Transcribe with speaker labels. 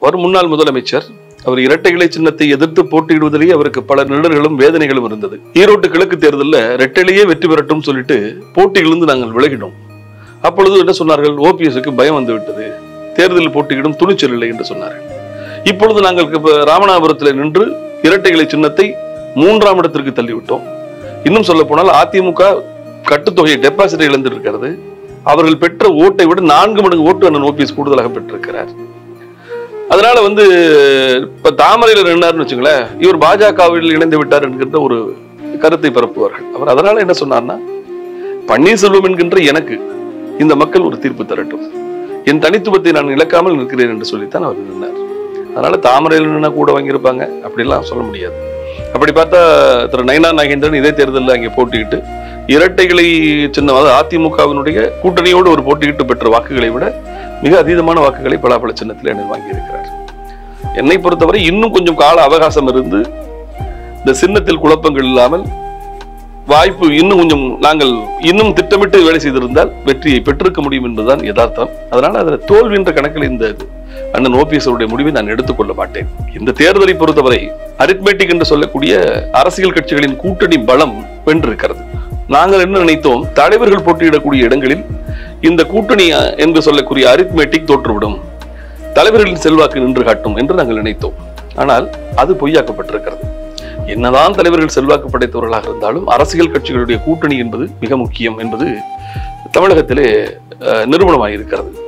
Speaker 1: அவர் முன்னாள் முதலமைச்சர் அவர் இரட்டைகளை சின்னத்தை எதிர்த்து போட்டியிடுவதிலேயே அவருக்கு பல நிழல்களும் வேதனைகளும் இருந்தது ஈரோட்டு கிழக்கு தேர்தலில் ரெட்டையிலேயே வெற்றி பெறட்டும் சொல்லிட்டு போட்டியிலிருந்து நாங்கள் விலகினோம் அப்பொழுது என்ன சொன்னார்கள் ஓபிஎஸ்க்கு பயம் வந்து விட்டது தேர்தலில் போட்டியிடும் துணிச்சல் இல்லை என்று சொன்னார்கள் இப்பொழுது நாங்கள் இப்ப ராமநாதபுரத்தில் நின்று இரட்டைகளை சின்னத்தை மூன்றாம் இடத்திற்கு தள்ளிவிட்டோம் இன்னும் சொல்ல போனால் அதிமுக கட்டுத்தொகை டெபாசிட்டை இழந்திருக்கிறது அவர்கள் பெற்ற ஓட்டை விட நான்கு மடங்கு ஓட்டு அண்ணன் ஓபிஎஸ் கூடுதலாக பெற்றிருக்கிறார் அதனால வந்து இப்ப தாமரையில் நின்றார்னு வச்சுங்களேன் இவர் பாஜகவில் இணைந்து விட்டார் என்கின்ற ஒரு கருத்தை பரப்புவார்கள் அவர் அதனால என்ன சொன்னார்னா பன்னீர்செல்வம் என்கின்ற எனக்கு இந்த மக்கள் ஒரு தீர்ப்பு தரட்டும் என் தனித்துவத்தை நான் இழக்காமல் நிற்கிறேன் என்று சொல்லித்தான் அவர் நின்றார் அதனால தாமரையில் நின்னா கூட வாங்கியிருப்பாங்க அப்படிலாம் சொல்ல முடியாது அப்படி பார்த்தா திரு நயனா நாகேந்திரன் இதே தேர்தலில் அங்கே போட்டியிட்டு இரட்டைகளை சின்ன அதாவது அதிமுகவினுடைய கூட்டணியோடு ஒரு போட்டியிட்டு பெற்ற வாக்குகளை விட மிக அதீதமான வாக்குகளை பலாப்பழ சின்னத்தில் என வாங்கியிருக்கிறார் என்னை பொறுத்தவரை இன்னும் கொஞ்சம் கால அவகாசம் இருந்து இந்த சின்னத்தில் குழப்பங்கள் இல்லாமல் வாய்ப்பு இன்னும் கொஞ்சம் நாங்கள் இன்னும் திட்டமிட்டு வேலை செய்திருந்தால் வெற்றியை பெற்றிருக்க முடியும் என்பதுதான் யதார்த்தம் அதனால அதில் தோல்வி என்ற கணக்கில் இந்த இது அண்ணன் ஓபிஎஸ் அவருடைய முடிவை நான் எடுத்துக்கொள்ள மாட்டேன் இந்த தேர்தலை பொறுத்தவரை அரித்மேட்டிக் என்று சொல்லக்கூடிய அரசியல் கட்சிகளின் கூட்டணி பலம் வென்றிருக்கிறது நாங்கள் என்ன நினைத்தோம் தலைவர்கள் போட்டியிடக்கூடிய இடங்களில் இந்த கூட்டணி அஹ், என்று சொல்லக்கூடிய அரித்மேட்டிக் தோற்றுவிடும் தலைவர்களின் செல்வாக்கு நின்று காட்டும் என்று நாங்கள் நினைத்தோம் ஆனால் அது பொய்யாக்கப்பட்டிருக்கிறது என்னதான் தலைவர்கள் செல்வாக்கு படைத்தவர்களாக இருந்தாலும் அரசியல் கட்சிகளுடைய கூட்டணி என்பது மிக முக்கியம் என்பது தமிழகத்திலே அஹ், நிரூபணமாயிருக்கிறது